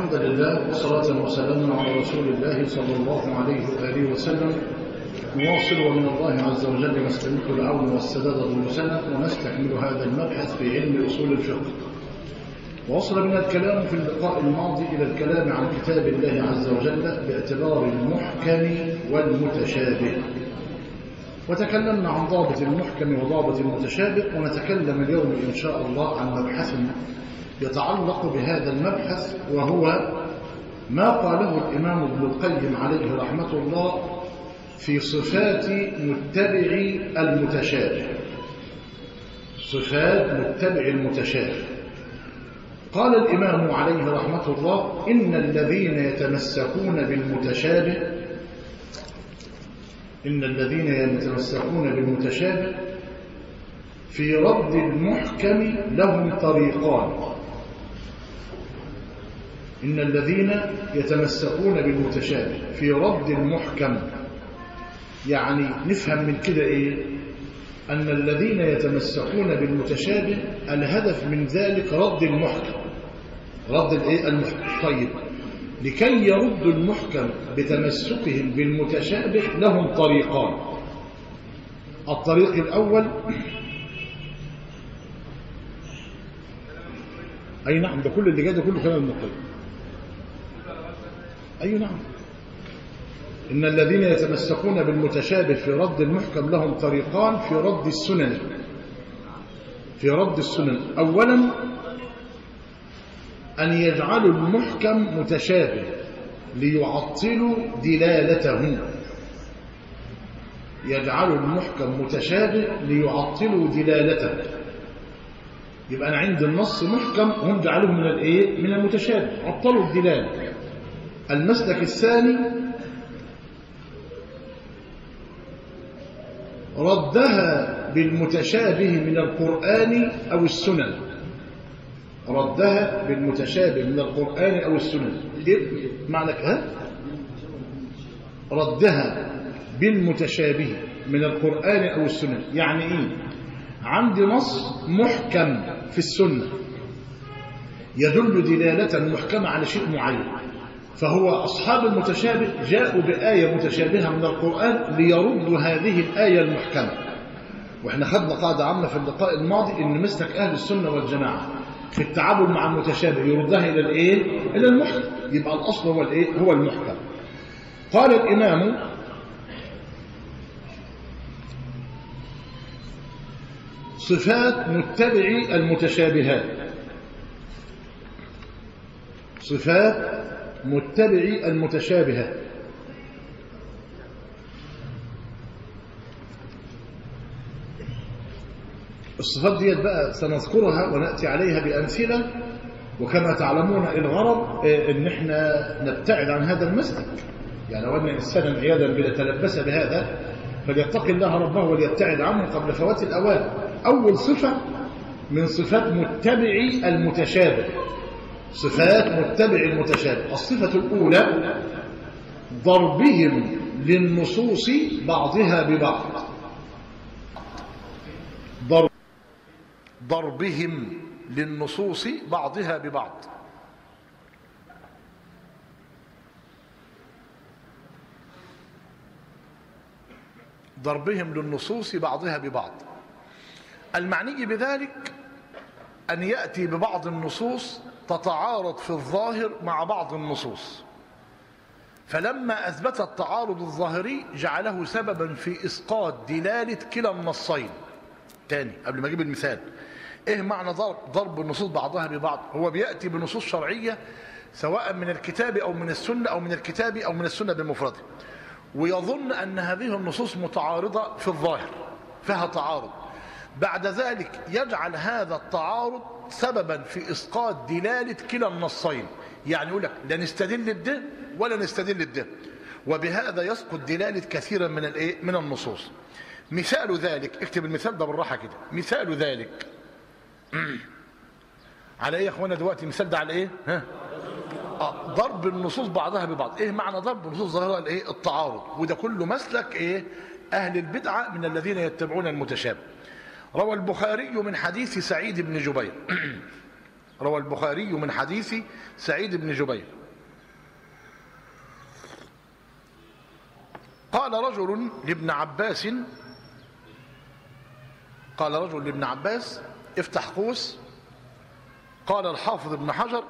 الحمد لله وصلاة وسلاما على رسول الله صلى الله عليه وآله وسلم نواصل ومن الله عز وجل نستمد العون والسداد دروسنا ونستكمل هذا المبحث في علم أصول الفقه ووصل بنا الكلام في اللقاء الماضي إلى الكلام عن كتاب الله عز وجل باعتبار المحكم والمتشابه وتكلمنا عن ضابط المحكم وضابط المتشابه ونتكلم اليوم إن شاء الله عن مبحث يتعلق بهذا المبحث وهو ما قاله الإمام ابن القيم عليه رحمة الله في صفات متبع المتشابه صفات متبع المتشابه قال الإمام عليه رحمة الله إن الذين يتمسكون بالمتشابه إن الذين يتمسكون بالمتشابه في رد المحكم لهم طريقان إن الذين يتمسكون بالمتشابه في رد المحكم يعني نفهم من كده إيه أن الذين يتمسكون بالمتشابه الهدف من ذلك رد المحكم رد الإيه المحكم طيب لكي يردوا المحكم بتمسكهم بالمتشابه لهم طريقان الطريق الأول أي نعم ده كل اللي جاي ده كله كلام ابن القيم أي نعم إن الذين يتمسكون بالمتشابه في رد المحكم لهم طريقان في رد السنن في رد السنن أولا أن يجعلوا المحكم متشابه ليعطلوا دلالته يجعلوا المحكم متشابه ليعطلوا دلالته يبقى أنا عندي النص محكم هم جعلوه من الايه من المتشابه عطلوا الدلاله المسلك الثاني ردها بالمتشابه من القرآن أو السنن ردها بالمتشابه من القرآن أو السنن إيه معنى ها ردها بالمتشابه من القرآن أو السنن يعني إيه عندي نص محكم في السنة يدل دلالة محكمة على شيء معين فهو أصحاب المتشابه جاءوا بآية متشابهة من القرآن ليردوا هذه الآية المحكمة وإحنا خدنا قاعدة عامة في اللقاء الماضي إن مسلك أهل السنة والجماعة في التعامل مع المتشابه يردها إلى الإيه؟ إلى المحكم يبقى الأصل هو الإيه؟ هو المحكم قال الإمام صفات متبعي المتشابهات صفات متبعي المتشابهات الصفات ديت بقى سنذكرها ونأتي عليها بأمثلة وكما تعلمون الغرض ان احنا نبتعد عن هذا المسلك يعني لو ان انسانا عياذا بالله تلبس بهذا فليتقي الله ربه وليبتعد عنه قبل فوات الاوان اول صفه من صفات متبعي المتشابه صفات متبع المتشابه الصفة الأولى ضربهم للنصوص بعضها ببعض ضرب ضربهم للنصوص بعضها ببعض ضربهم للنصوص بعضها ببعض المعني بذلك أن يأتي ببعض النصوص تتعارض في الظاهر مع بعض النصوص فلما أثبت التعارض الظاهري جعله سببا في إسقاط دلالة كلا النصين تاني قبل ما أجيب المثال إيه معنى ضرب, ضرب النصوص بعضها ببعض هو بيأتي بنصوص شرعية سواء من الكتاب أو من السنة أو من الكتاب أو من السنة بمفرده ويظن أن هذه النصوص متعارضة في الظاهر فيها تعارض بعد ذلك يجعل هذا التعارض سببا في اسقاط دلاله كلا النصين يعني يقول لك لا نستدل بده ولا نستدل بده وبهذا يسقط دلاله كثيرا من الايه من النصوص مثال ذلك اكتب المثال ده بالراحه كده مثال ذلك على ايه يا اخوانا دلوقتي المثال ده على ايه ها آه ضرب النصوص بعضها ببعض ايه معنى ضرب النصوص ظاهره الايه التعارض وده كله مسلك ايه اهل البدعه من الذين يتبعون المتشابه روى البخاري من حديث سعيد بن جبير روى البخاري من حديث سعيد بن جبير قال رجل لابن عباس قال رجل لابن عباس افتح قوس قال الحافظ ابن حجر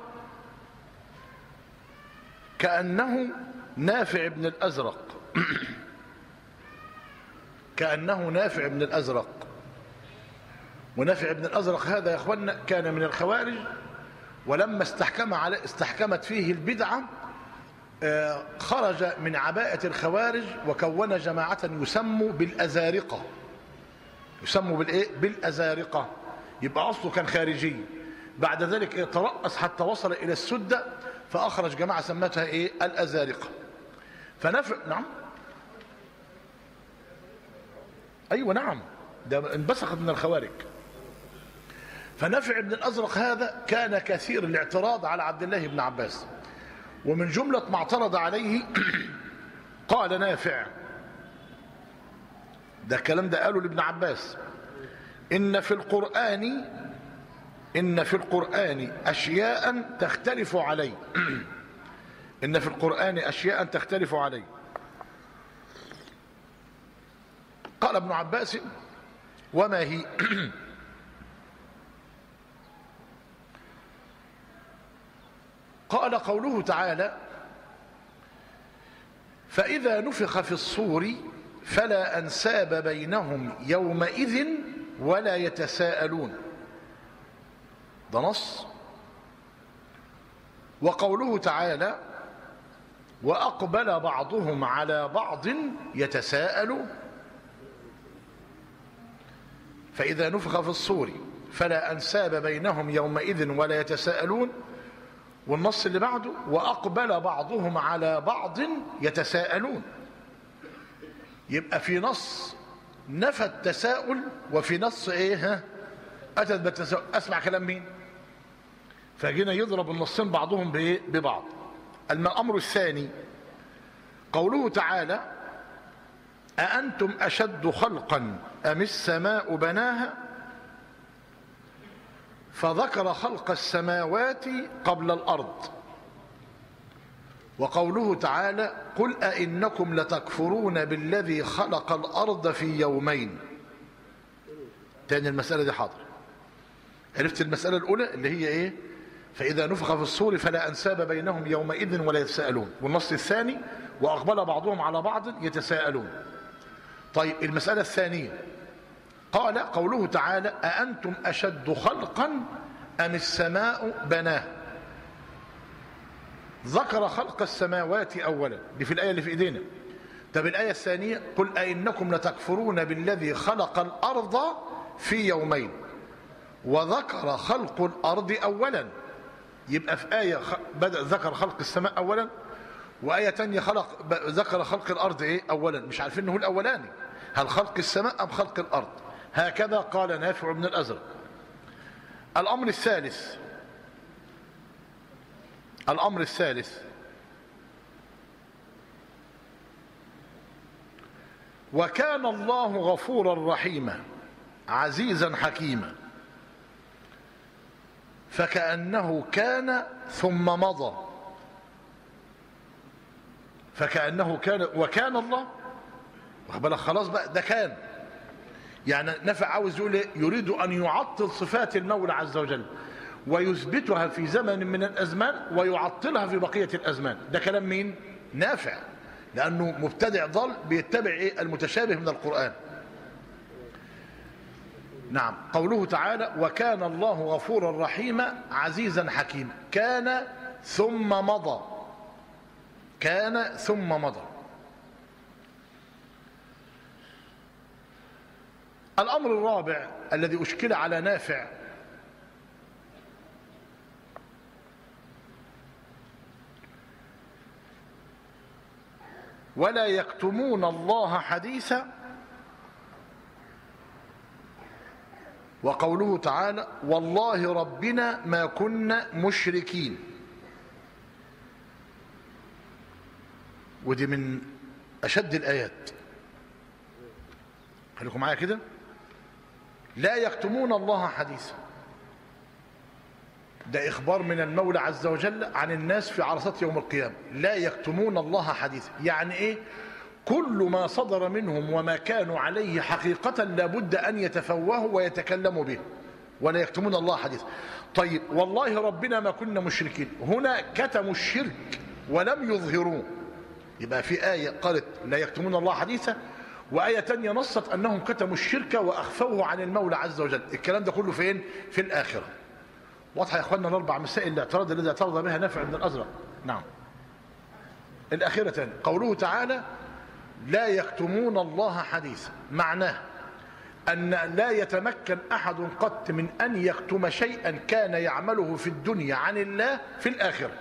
كأنه نافع بن الأزرق كأنه نافع بن الأزرق ونافع بن الأزرق هذا يا أخوانا كان من الخوارج ولما استحكم على استحكمت فيه البدعة آه، خرج من عباءة الخوارج وكون جماعة يسموا بالأزارقة يسموا بالإيه؟ بالأزارقة يبقى أصله كان خارجي بعد ذلك إيه؟ ترأس حتى وصل إلى السدة فأخرج جماعة سمتها إيه؟ الأزارقة فنفع نعم أيوة نعم ده انبثقت من الخوارج فنفع بن الأزرق هذا كان كثير الاعتراض على عبد الله بن عباس ومن جملة ما اعترض عليه قال نافع ده الكلام ده قاله لابن عباس إن في القرآن إن في القرآن أشياء تختلف علي إن في القرآن أشياء تختلف علي قال ابن عباس وما هي قال قوله تعالى فإذا نفخ في الصور فلا أنساب بينهم يومئذ ولا يتساءلون ده نص وقوله تعالى وأقبل بعضهم على بعض يتساءل فإذا نفخ في الصور فلا أنساب بينهم يومئذ ولا يتساءلون والنص اللي بعده وأقبل بعضهم على بعض يتساءلون يبقى في نص نفى التساؤل وفي نص ايه ها اتت بالتساؤل اسمع كلام مين فجينا يضرب النصين بعضهم بايه ببعض الامر الثاني قوله تعالى أأنتم أشد خلقا أم السماء بناها فذكر خلق السماوات قبل الأرض وقوله تعالى قل أئنكم لتكفرون بالذي خلق الأرض في يومين تاني المسألة دي حاضر عرفت المسألة الأولى اللي هي إيه فإذا نفخ في الصور فلا أنساب بينهم يومئذ ولا يتساءلون والنص الثاني وأقبل بعضهم على بعض يتساءلون طيب المسألة الثانية قال قوله تعالى أأنتم أشد خلقا أم السماء بناه ذكر خلق السماوات أولا دي في الآية اللي في إيدينا طب الآية الثانية قل أئنكم لتكفرون بالذي خلق الأرض في يومين وذكر خلق الأرض أولا يبقى في آية بدأ ذكر خلق السماء أولا وآية تانية خلق ذكر خلق الأرض إيه أولا مش عارفين إنه الأولاني هل خلق السماء أم خلق الأرض هكذا قال نافع بن الأزرق الأمر الثالث الأمر الثالث وكان الله غفورا رحيما عزيزا حكيما فكأنه كان ثم مضى فكأنه كان وكان الله بالك خلاص بقى ده كان يعني نفع عاوز يقول ايه يريد ان يعطل صفات المولى عز وجل ويثبتها في زمن من الازمان ويعطلها في بقيه الازمان ده كلام مين نافع لانه مبتدع ضل بيتبع ايه المتشابه من القران نعم قوله تعالى وكان الله غفورا رحيما عزيزا حكيما كان ثم مضى كان ثم مضى الأمر الرابع الذي أشكل على نافع ولا يكتمون الله حديثا وقوله تعالى والله ربنا ما كنا مشركين ودي من أشد الآيات خليكم معايا كده لا يكتمون الله حديثا ده إخبار من المولى عز وجل عن الناس في عرصات يوم القيامة لا يكتمون الله حديثا يعني إيه كل ما صدر منهم وما كانوا عليه حقيقة لابد أن يتفوهوا ويتكلموا به ولا يكتمون الله حديثا طيب والله ربنا ما كنا مشركين هنا كتموا الشرك ولم يظهروه يبقى في آية قالت لا يكتمون الله حديثا وآية تانية نصت أنهم كتموا الشرك وأخفوه عن المولى عز وجل الكلام ده كله فين في الآخرة واضحة يا أخواننا الأربع مسائل الاعتراض الذي اعترض بها نافع بن الأزرق نعم الأخيرة تاني قوله تعالى لا يكتمون الله حديثا معناه أن لا يتمكن أحد قط من أن يكتم شيئا كان يعمله في الدنيا عن الله في الآخرة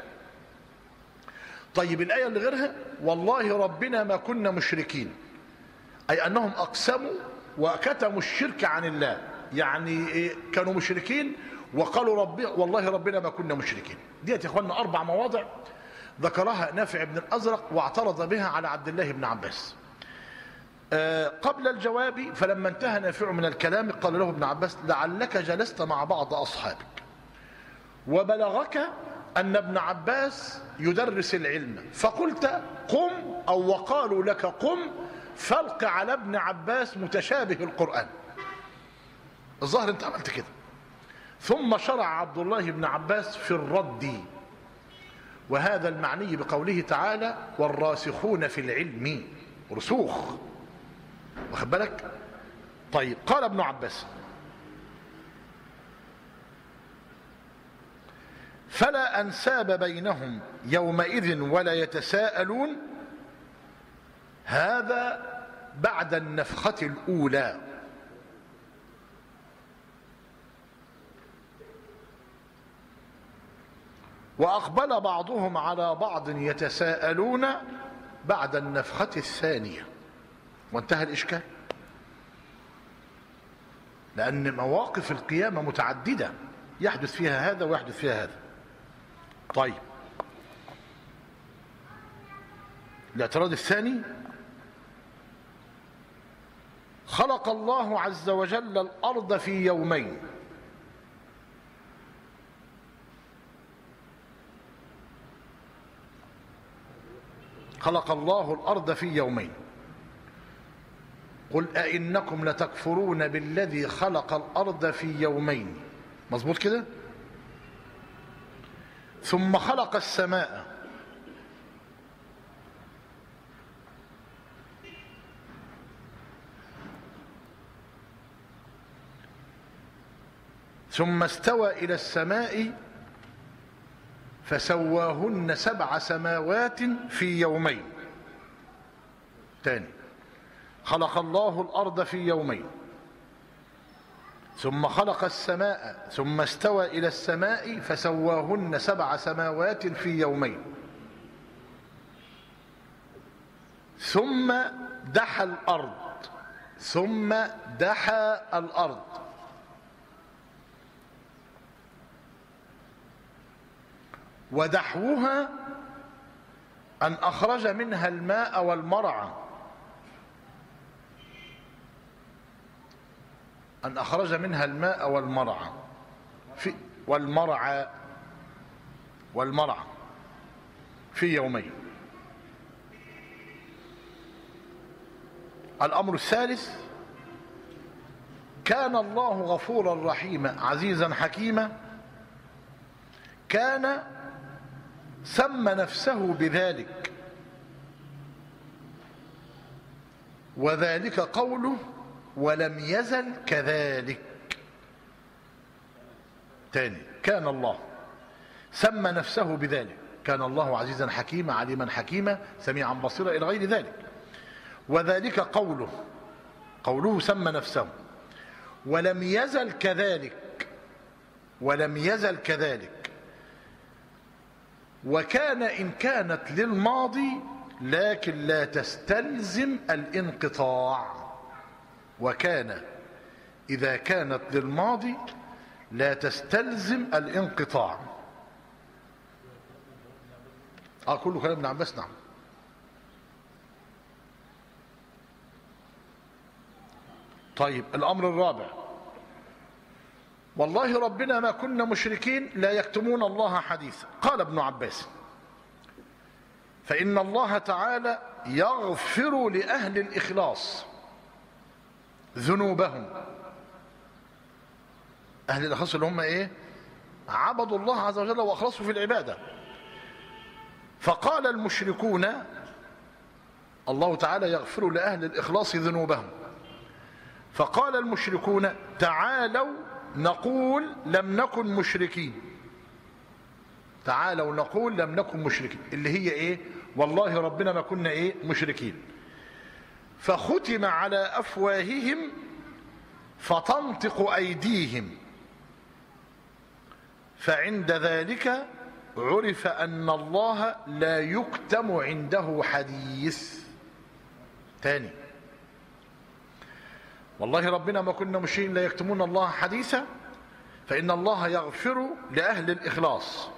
طيب الآية اللي غيرها والله ربنا ما كنا مشركين أي أنهم أقسموا وكتموا الشرك عن الله يعني إيه كانوا مشركين وقالوا ربي والله ربنا ما كنا مشركين ديت يا اخوانا أربع مواضع ذكرها نافع بن الأزرق واعترض بها على عبد الله بن عباس آه قبل الجواب فلما انتهى نافع من الكلام قال له ابن عباس لعلك جلست مع بعض أصحابك وبلغك أن ابن عباس يدرس العلم فقلت قم أو وقالوا لك قم فالق على ابن عباس متشابه القرآن الظاهر انت عملت كده ثم شرع عبد الله بن عباس في الرد وهذا المعني بقوله تعالى والراسخون في العلم رسوخ واخد بالك طيب قال ابن عباس فلا انساب بينهم يومئذ ولا يتساءلون هذا بعد النفخه الاولى واقبل بعضهم على بعض يتساءلون بعد النفخه الثانيه وانتهى الاشكال لان مواقف القيامه متعدده يحدث فيها هذا ويحدث فيها هذا طيب الاعتراض الثاني خلق الله عز وجل الارض في يومين خلق الله الارض في يومين قل ائنكم لتكفرون بالذي خلق الارض في يومين مظبوط كده ثم خلق السماء ثم استوى الى السماء فسواهن سبع سماوات في يومين تاني خلق الله الارض في يومين ثم خلق السماء ثم استوى الى السماء فسواهن سبع سماوات في يومين ثم دحى الارض ثم دحى الارض ودحوها ان اخرج منها الماء والمرعى أن أخرج منها الماء والمرعى في والمرعى والمرعى في يومين الأمر الثالث كان الله غفورا رحيما عزيزا حكيما كان سمى نفسه بذلك وذلك قوله ولم يزل كذلك تاني كان الله سمى نفسه بذلك كان الله عزيزا حكيما عليما حكيما سميعا بصيرا الى غير ذلك وذلك قوله قوله سمى نفسه ولم يزل كذلك ولم يزل كذلك وكان ان كانت للماضي لكن لا تستلزم الانقطاع وكان إذا كانت للماضي لا تستلزم الانقطاع اه كله كلام ابن عباس نعم طيب الامر الرابع والله ربنا ما كنا مشركين لا يكتمون الله حديثا قال ابن عباس فان الله تعالى يغفر لأهل الإخلاص ذنوبهم أهل الإخلاص اللي هم إيه عبدوا الله عز وجل وأخلصوا في العبادة فقال المشركون الله تعالى يغفر لأهل الإخلاص ذنوبهم فقال المشركون تعالوا نقول لم نكن مشركين تعالوا نقول لم نكن مشركين اللي هي ايه والله ربنا ما كنا ايه مشركين فختم على افواههم فتنطق ايديهم فعند ذلك عرف ان الله لا يكتم عنده حديث تاني والله ربنا ما كنا مشركين لا يكتمون الله حديثا فان الله يغفر لاهل الاخلاص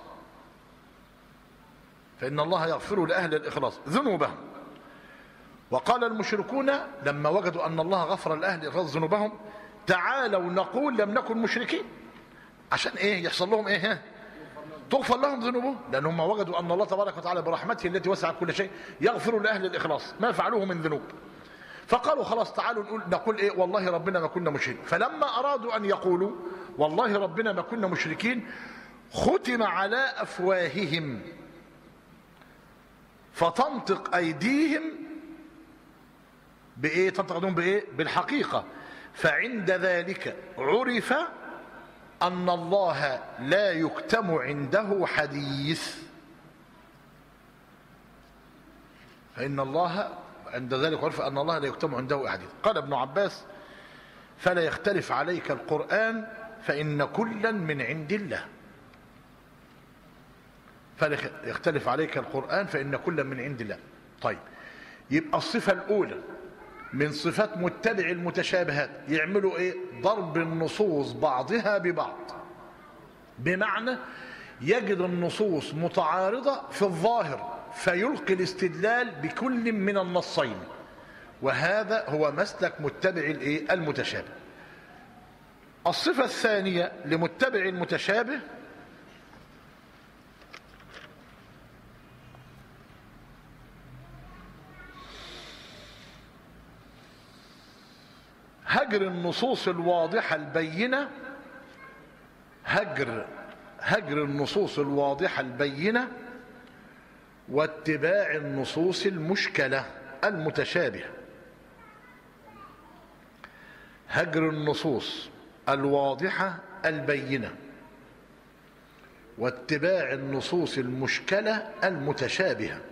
فإن الله يغفر لأهل الإخلاص ذنوبهم وقال المشركون لما وجدوا أن الله غفر لأهل الإخلاص ذنوبهم تعالوا نقول لم نكن مشركين عشان إيه يحصل لهم إيه تغفر لهم ذنوبهم لأنهم وجدوا أن الله تبارك وتعالى برحمته التي وسعت كل شيء يغفر لأهل الإخلاص ما فعلوه من ذنوب فقالوا خلاص تعالوا نقول, نقول إيه والله ربنا ما كنا مشركين فلما أرادوا أن يقولوا والله ربنا ما كنا مشركين ختم على أفواههم فتنطق ايديهم بايه تنطق ايديهم بايه بالحقيقه فعند ذلك عرف ان الله لا يكتم عنده حديث فان الله عند ذلك عرف ان الله لا يكتم عنده حديث قال ابن عباس فلا يختلف عليك القران فان كلا من عند الله فلا يختلف عليك القرآن فإن كل من عند الله طيب يبقى الصفة الأولى من صفات متبع المتشابهات يعملوا إيه ضرب النصوص بعضها ببعض بمعنى يجد النصوص متعارضة في الظاهر فيلقي الاستدلال بكل من النصين وهذا هو مسلك متبع الايه المتشابه الصفة الثانية لمتبع المتشابه هجر النصوص الواضحة البينة هجر هجر النصوص الواضحة البينة واتباع النصوص المشكلة المتشابهة هجر النصوص الواضحة البينة واتباع النصوص المشكلة المتشابهة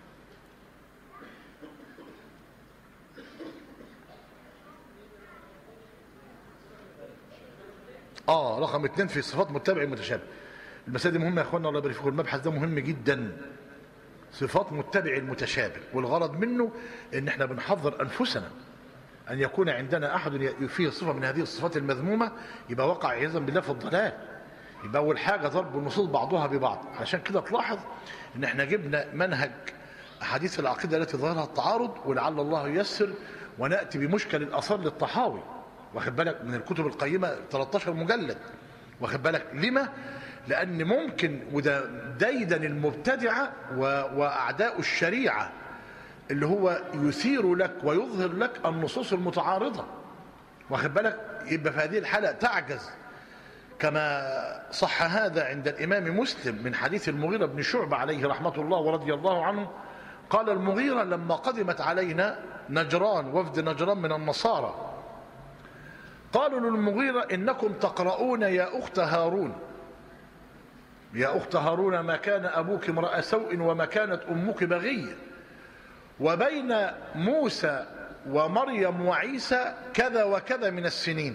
اه رقم اثنين في صفات متبع المتشابه المسائل دي مهمه يا اخوانا الله يبارك فيكم المبحث ده مهم جدا صفات متبع المتشابه والغرض منه ان احنا بنحضر انفسنا ان يكون عندنا احد فيه صفه من هذه الصفات المذمومه يبقى وقع عياذا بالله في الضلال يبقى اول حاجه ضرب النصوص بعضها ببعض عشان كده تلاحظ ان احنا جبنا منهج احاديث العقيده التي ظهرها التعارض ولعل الله ييسر وناتي بمشكل الاثار للطحاوي واخد بالك من الكتب القيمة 13 مجلد واخد بالك لما لأن ممكن وده ديدن المبتدعة وأعداء الشريعة اللي هو يثير لك ويظهر لك النصوص المتعارضة واخد بالك يبقى في هذه الحالة تعجز كما صح هذا عند الإمام مسلم من حديث المغيرة بن شعبة عليه رحمة الله ورضي الله عنه قال المغيرة لما قدمت علينا نجران وفد نجران من النصارى قالوا للمغيرة إنكم تقرؤون يا أخت هارون يا أخت هارون ما كان أبوك امرأ سوء وما كانت أمك بغية وبين موسى ومريم وعيسى كذا وكذا من السنين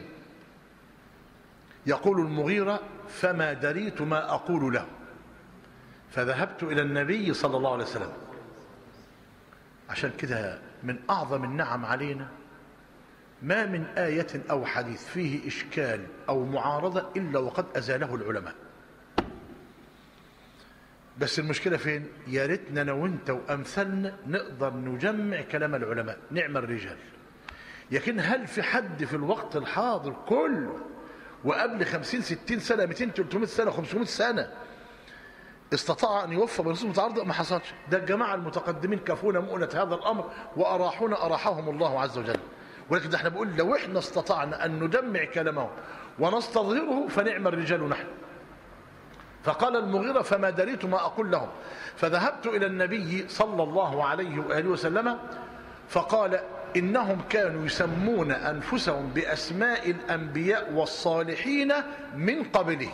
يقول المغيرة فما دريت ما أقول له فذهبت إلى النبي صلى الله عليه وسلم عشان كده من أعظم النعم علينا ما من آية أو حديث فيه إشكال أو معارضة إلا وقد أزاله العلماء بس المشكلة فين يا ريتنا أنا وأنت وأمثالنا نقدر نجمع كلام العلماء نعم الرجال لكن هل في حد في الوقت الحاضر كله وقبل خمسين ستين سنة 200 300 سنة 500 سنة استطاع أن يوفى بنصوص متعارضة ما حصلش ده الجماعة المتقدمين كفونا مؤنة هذا الأمر وأراحونا أراحهم الله عز وجل ولكن ده احنا بقول لو احنا استطعنا أن ندمع كلامهم ونستظهره فنعم الرجال نحن فقال المغيرة فما دريت ما أقول لهم فذهبت إلى النبي صلى الله عليه وآله وسلم فقال إنهم كانوا يسمون أنفسهم بأسماء الأنبياء والصالحين من قبله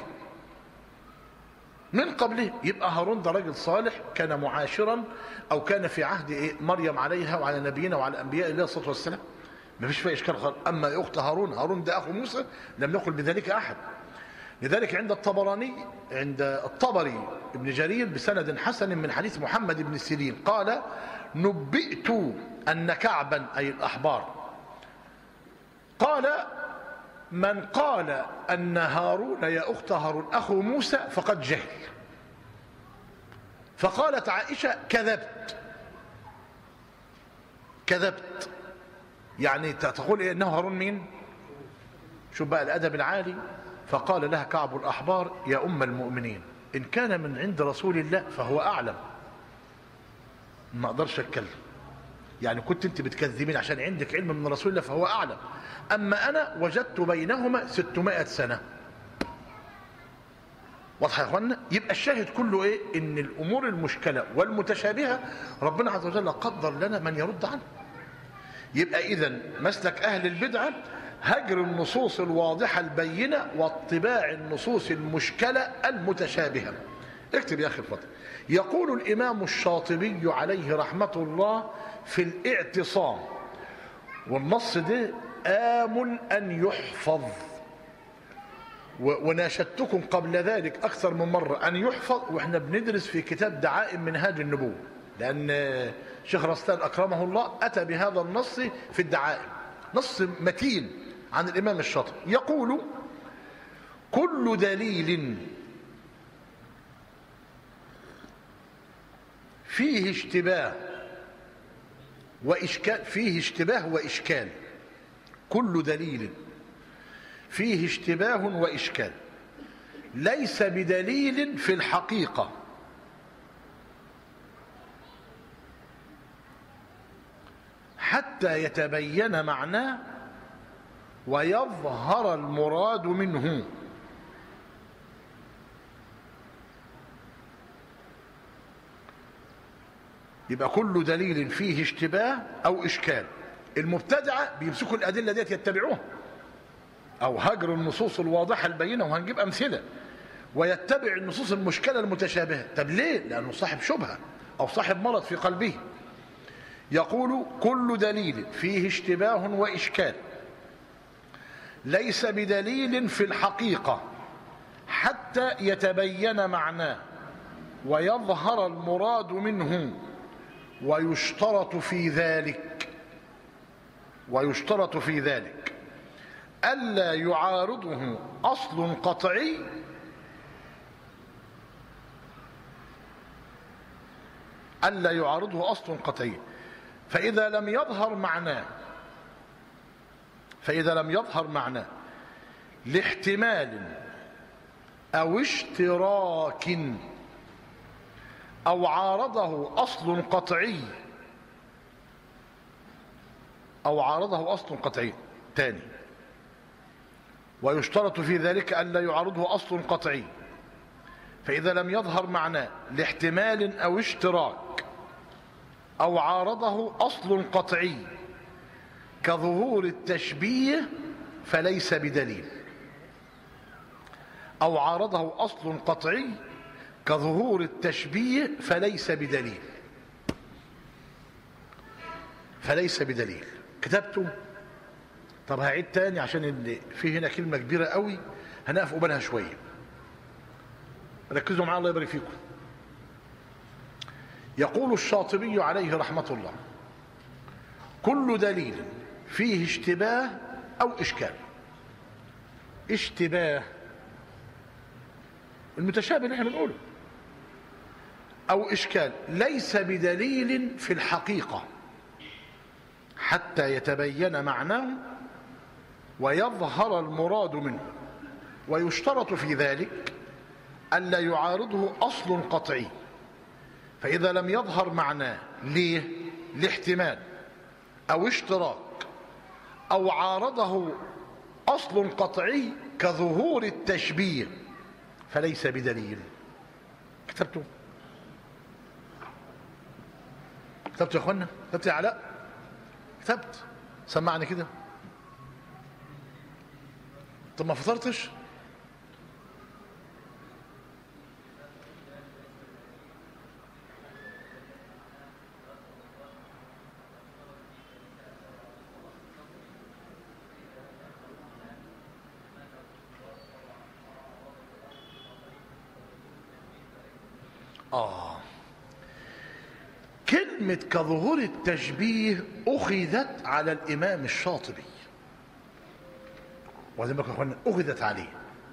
من قبله يبقى هارون ده راجل صالح كان معاشرا أو كان في عهد إيه مريم عليها وعلى نبينا وعلى أنبياء الله الصلاة والسلام ما فيش فيها إشكال خالص أما أخت هارون هارون ده أخو موسى لم يقل بذلك أحد لذلك عند الطبراني عند الطبري ابن جرير بسند حسن من حديث محمد بن سيرين قال نبئت أن كعبا أي الأحبار قال من قال أن هارون يا أخت هارون أخو موسى فقد جهل فقالت عائشة كذبت كذبت يعني تقول إيه أنه هارون مين شوف بقى الأدب العالي فقال لها كعب الأحبار يا أم المؤمنين إن كان من عند رسول الله فهو أعلم ما أقدرش أتكلم يعني كنت أنت بتكذبين عشان عندك علم من رسول الله فهو أعلم أما أنا وجدت بينهما ستمائة سنة واضح يا اخوانا يبقى الشاهد كله ايه ان الامور المشكله والمتشابهه ربنا عز وجل قدر لنا من يرد عنها يبقى اذا مسلك اهل البدعه هجر النصوص الواضحه البينه واتباع النصوص المشكله المتشابهه اكتب يا اخي الفضل يقول الامام الشاطبي عليه رحمه الله في الاعتصام والنص ده آمل أن يحفظ وناشدتكم قبل ذلك أكثر من مرة أن يحفظ وإحنا بندرس في كتاب دعائم منهاج النبوة لأن شيخ رستان أكرمه الله أتى بهذا النص في الدعائم نص متين عن الإمام الشاطبي يقول كل دليل فيه اشتباه وإشكال فيه اشتباه وإشكال كل دليل فيه اشتباه وإشكال ليس بدليل في الحقيقة حتى يتبين معناه ويظهر المراد منه يبقى كل دليل فيه اشتباه أو إشكال المبتدعة بيمسكوا الأدلة ديت يتبعوها أو هجر النصوص الواضحة البينة وهنجيب أمثلة ويتبع النصوص المشكلة المتشابهة طب ليه؟ لأنه صاحب شبهة أو صاحب مرض في قلبه يقول كل دليل فيه اشتباه وإشكال ليس بدليل في الحقيقة حتى يتبين معناه ويظهر المراد منه ويشترط في ذلك ويشترط في ذلك ألا يعارضه أصل قطعي ألا يعارضه أصل قطعي فإذا لم يظهر معناه فإذا لم يظهر معناه لاحتمال أو اشتراك أو عارضه أصل قطعي أو عارضه أصل قطعي تاني ويشترط في ذلك ألا يعارضه أصل قطعي فإذا لم يظهر معناه لاحتمال أو اشتراك أو عارضه أصل قطعي كظهور التشبيه فليس بدليل أو عارضه أصل قطعي كظهور التشبيه فليس بدليل فليس بدليل كتبته طب هعيد تاني عشان في هنا كلمة كبيرة قوي هنقف قبالها شوية ركزوا معايا الله يبارك فيكم يقول الشاطبي عليه رحمة الله كل دليل فيه اشتباه أو إشكال اشتباه المتشابه اللي احنا بنقوله أو إشكال ليس بدليل في الحقيقة حتى يتبين معناه ويظهر المراد منه ويشترط في ذلك ألا يعارضه أصل قطعي فإذا لم يظهر معناه ليه لاحتمال أو اشتراك أو عارضه أصل قطعي كظهور التشبيه فليس بدليل كتبته كتبت يا اخوانا كتبت يا علاء كتبت سمعني كده طب ما فطرتش آه كلمة كظهور التشبيه أخذت على الإمام الشاطبي وزي ما أخوانا أخذت عليه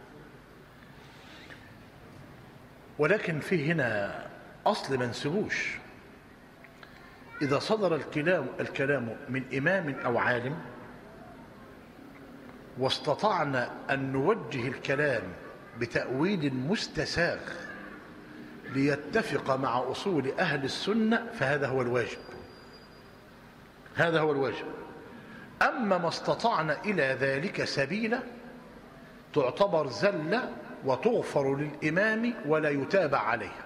ولكن في هنا أصل ما نسيبوش إذا صدر الكلام الكلام من إمام أو عالم واستطعنا أن نوجه الكلام بتأويل مستساغ ليتفق مع أصول أهل السنة فهذا هو الواجب هذا هو الواجب أما ما استطعنا إلى ذلك سبيلا تعتبر زلة وتغفر للإمام ولا يتابع عليها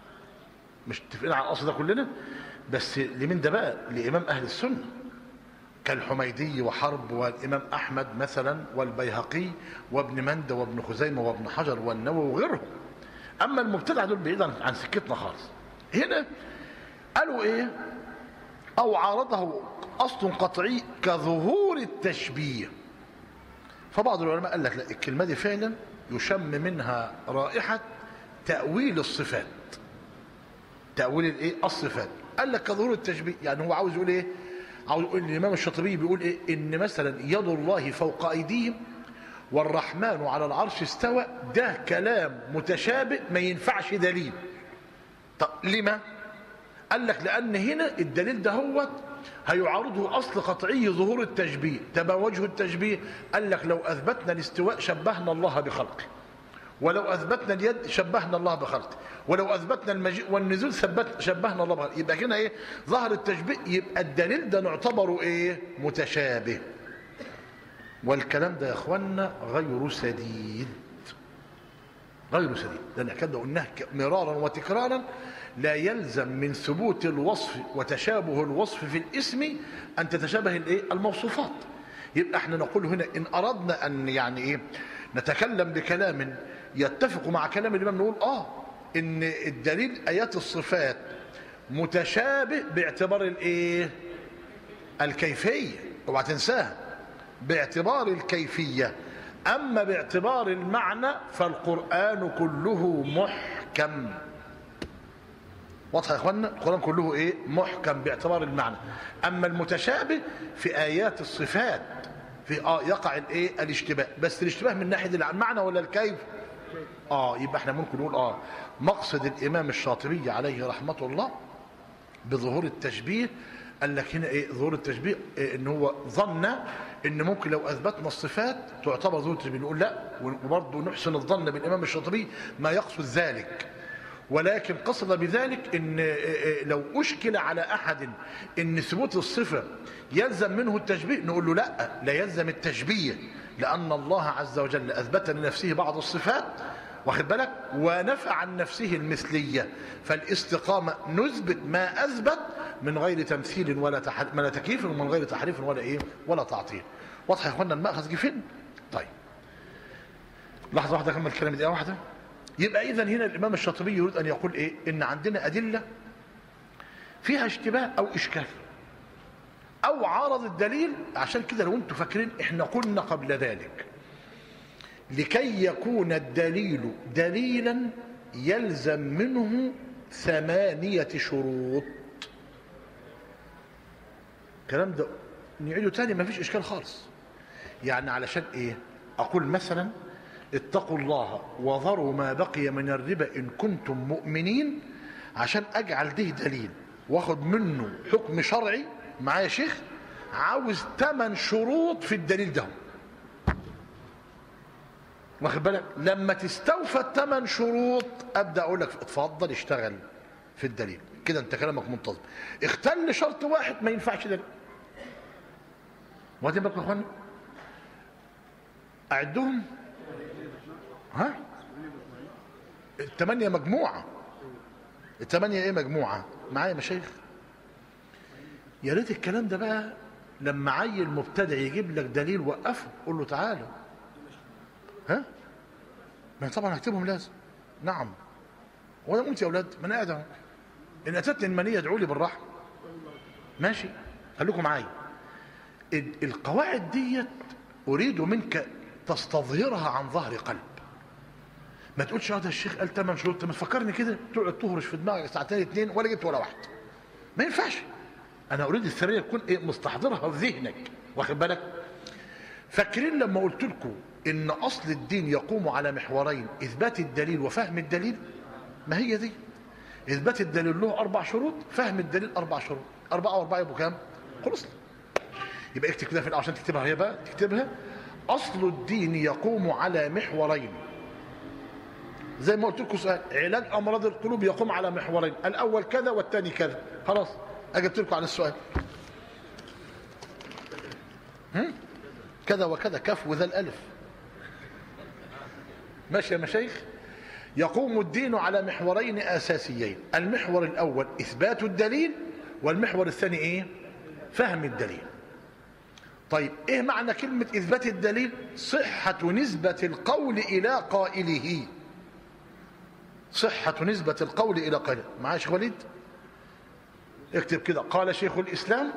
مش اتفقنا على الأصل ده كلنا بس لمن ده بقى لإمام أهل السنة كالحميدي وحرب والإمام أحمد مثلا والبيهقي وابن مندى وابن خزيمة وابن حجر والنووي وغيرهم اما المبتدع دول بعيد عن سكتنا خالص هنا قالوا ايه او عارضه اصل قطعي كظهور التشبيه فبعض العلماء قال لك لا الكلمه دي فعلا يشم منها رائحه تاويل الصفات تاويل الايه الصفات قال لك كظهور التشبيه يعني هو عاوز يقول ايه عاوز يقول الامام الشاطبي بيقول ايه ان مثلا يد الله فوق ايديهم والرحمن على العرش استوى ده كلام متشابه ما ينفعش دليل طب لما قال لك لان هنا الدليل ده هو هيعارضه اصل قطعي ظهور التشبيه تبا وجه التشبيه قال لك لو اثبتنا الاستواء شبهنا الله بخلقه ولو اثبتنا اليد شبهنا الله بخلقه ولو اثبتنا المجيء والنزول ثبت شبهنا الله بخلقه يبقى هنا ايه ظهر التشبيه يبقى الدليل ده نعتبره ايه متشابه والكلام ده يا اخوانا غير سديد غير سديد لان كده قلناه مرارا وتكرارا لا يلزم من ثبوت الوصف وتشابه الوصف في الاسم ان تتشابه الايه الموصوفات يبقى احنا نقول هنا ان اردنا ان يعني ايه نتكلم بكلام يتفق مع كلام الامام نقول اه ان الدليل ايات الصفات متشابه باعتبار الايه الكيفيه اوعى تنساها باعتبار الكيفية أما باعتبار المعنى فالقرآن كله محكم واضح يا اخوانا القرآن كله ايه محكم باعتبار المعنى أما المتشابه في آيات الصفات في آه يقع الايه الاشتباه بس الاشتباه من ناحية المعنى ولا الكيف اه يبقى احنا ممكن نقول اه مقصد الإمام الشاطبي عليه رحمة الله بظهور التشبيه قال لك هنا ايه ظهور التشبيه إيه ان هو ظن ان ممكن لو اثبتنا الصفات تعتبر ظهور التشبيه نقول لا وبرضه نحسن الظن بالامام الشاطبي ما يقصد ذلك ولكن قصد بذلك ان لو اشكل على احد ان ثبوت الصفه يلزم منه التشبيه نقول له لا لا يلزم التشبيه لان الله عز وجل اثبت لنفسه بعض الصفات واخد بالك ونفى عن نفسه المثليه فالاستقامه نثبت ما اثبت من غير تمثيل ولا تحريف ولا تكييف ومن غير تحريف ولا ايه ولا تعطيل واضح يا اخوانا المأخذ جه فين طيب لحظه واحده اكمل كلامي دقيقه واحده يبقى اذا هنا الامام الشاطبي يريد ان يقول ايه ان عندنا ادله فيها اشتباه او اشكال او عارض الدليل عشان كده لو انتم فاكرين احنا قلنا قبل ذلك لكي يكون الدليل دليلا يلزم منه ثمانيه شروط الكلام ده نعيده تاني ما فيش اشكال خالص يعني علشان ايه اقول مثلا اتقوا الله وذروا ما بقي من الربا ان كنتم مؤمنين عشان اجعل ده دليل واخد منه حكم شرعي معايا يا شيخ عاوز ثمان شروط في الدليل ده واخد بالك لما تستوفى الثمان شروط ابدا اقول لك اتفضل اشتغل في الدليل كده انت كلامك منتظم اختل شرط واحد ما ينفعش دليل واخدين بالكم يا اخوانا اعدهم ها الثمانية مجموعة الثمانية ايه مجموعة معايا مشايخ يا ريت الكلام ده بقى لما عيل مبتدع يجيب لك دليل وقفه قول له تعالى ها ما طبعا هكتبهم لازم نعم وانا قلت يا اولاد ما انا قاعد اهو ان اتتني المنيه ادعوا لي بالرحمه ماشي خليكم معايا ال- القواعد ديت اريد منك تستظهرها عن ظهر قلب ما تقولش هذا الشيخ قال ثمان شروط ما تفكرني كده تقعد تهرش في دماغك ساعتين اتنين ولا جبت ولا واحد ما ينفعش انا اريد الثريه تكون ايه مستحضرها في ذهنك واخد بالك فاكرين لما قلت لكم ان اصل الدين يقوم على محورين اثبات الدليل وفهم الدليل ما هي دي اثبات الدليل له اربع شروط فهم الدليل اربع شروط اربعه واربعه يبقوا كام خلصنا يبقى اكتب كده في الأول عشان تكتبها هي بقى تكتبها اصل الدين يقوم على محورين زي ما قلت لكم سؤال علاج امراض القلوب يقوم على محورين الاول كذا والثاني كذا خلاص اجبت لكم على السؤال هم؟ كذا وكذا كف وذا الالف ماشي يا مشايخ يقوم الدين على محورين اساسيين المحور الاول اثبات الدليل والمحور الثاني ايه فهم الدليل طيب ايه معنى كلمه اثبات الدليل صحه نسبه القول الى قائله صحة نسبة القول إلى قائله معايا يا شيخ وليد اكتب كده قال شيخ الإسلام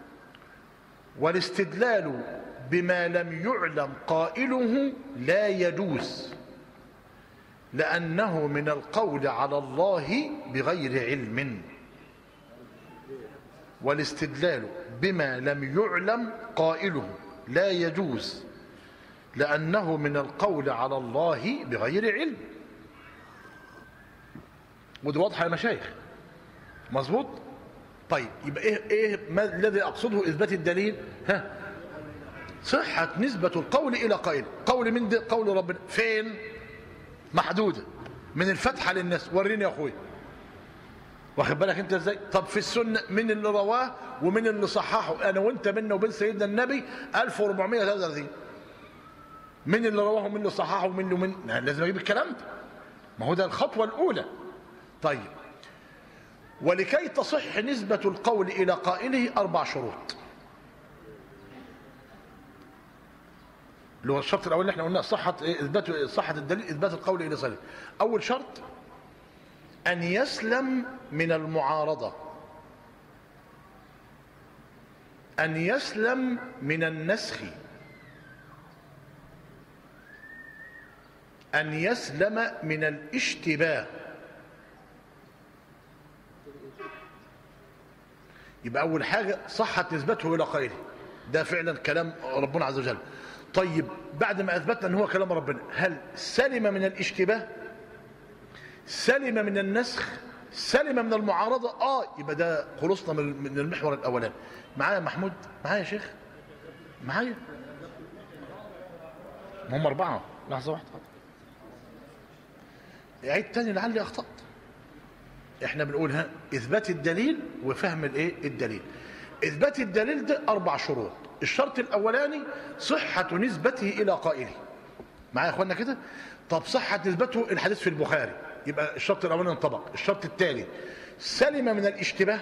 والاستدلال بما لم يعلم قائله لا يجوز لأنه من القول على الله بغير علم والاستدلال بما لم يعلم قائله لا يجوز لأنه من القول على الله بغير علم ودي واضحه يا مشايخ مظبوط طيب يبقى ايه ايه ما الذي اقصده اثبات الدليل ها صحه نسبه القول الى قائل قول من ده قول ربنا فين محدوده من الفتحه للناس وريني يا اخويا واخد بالك انت ازاي طب في السنه من اللي رواه ومن اللي صححه انا وانت بينا وبين سيدنا النبي 1433 من اللي رواه ومن اللي صححه ومن ومن لازم اجيب الكلام ده ما هو ده الخطوه الاولى طيب ولكي تصح نسبة القول إلى قائله أربع شروط اللي هو الشرط الأول اللي احنا قلنا صحة إثبات صحة الدليل إثبات القول إلى صحيح أول شرط أن يسلم من المعارضة أن يسلم من النسخ أن يسلم من الاشتباه يبقى أول حاجة صحة نسبته إلى قائله ده فعلا كلام ربنا عز وجل طيب بعد ما أثبتنا أن هو كلام ربنا هل سلم من الاشتباه سلم من النسخ سلم من المعارضة آه يبقى ده خلصنا من المحور الأولاني معايا محمود معايا يا شيخ معايا هم أربعة لحظة واحدة عيد تاني لعلي أخطأت احنا بنقول ها اثبات الدليل وفهم الايه الدليل اثبات الدليل ده اربع شروط الشرط الاولاني صحه نسبته الى قائله معايا يا اخوانا كده طب صحه نسبته الحديث في البخاري يبقى الشرط الاولاني انطبق الشرط الثاني سلم من الاشتباه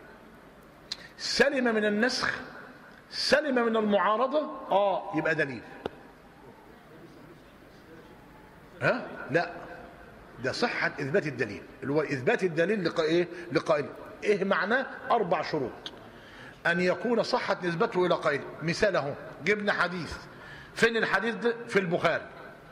سلم من النسخ سلم من المعارضه اه يبقى دليل ها لا ده صحة إثبات الدليل اللي هو إثبات الدليل لقائل لقائل إيه معناه أربع شروط أن يكون صحة نسبته إلى قائل مثاله جبنا حديث فين الحديث ده في البخاري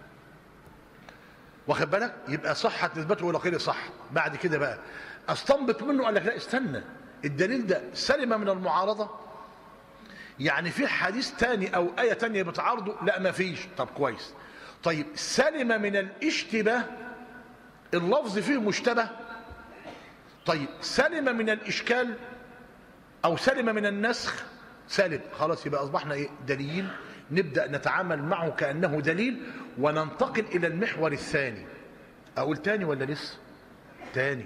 واخد بالك يبقى صحة نسبته إلى قائل صح بعد كده بقى استنبط منه قال لك لا استنى الدليل ده سلم من المعارضة يعني في حديث تاني أو آية تانية بتعارضه لا ما فيش طب كويس طيب سلم من الاشتباه اللفظ فيه مشتبه طيب سلم من الإشكال أو سلم من النسخ سالم خلاص يبقى أصبحنا إيه دليل نبدأ نتعامل معه كأنه دليل وننتقل إلى المحور الثاني أقول تاني ولا لسه تاني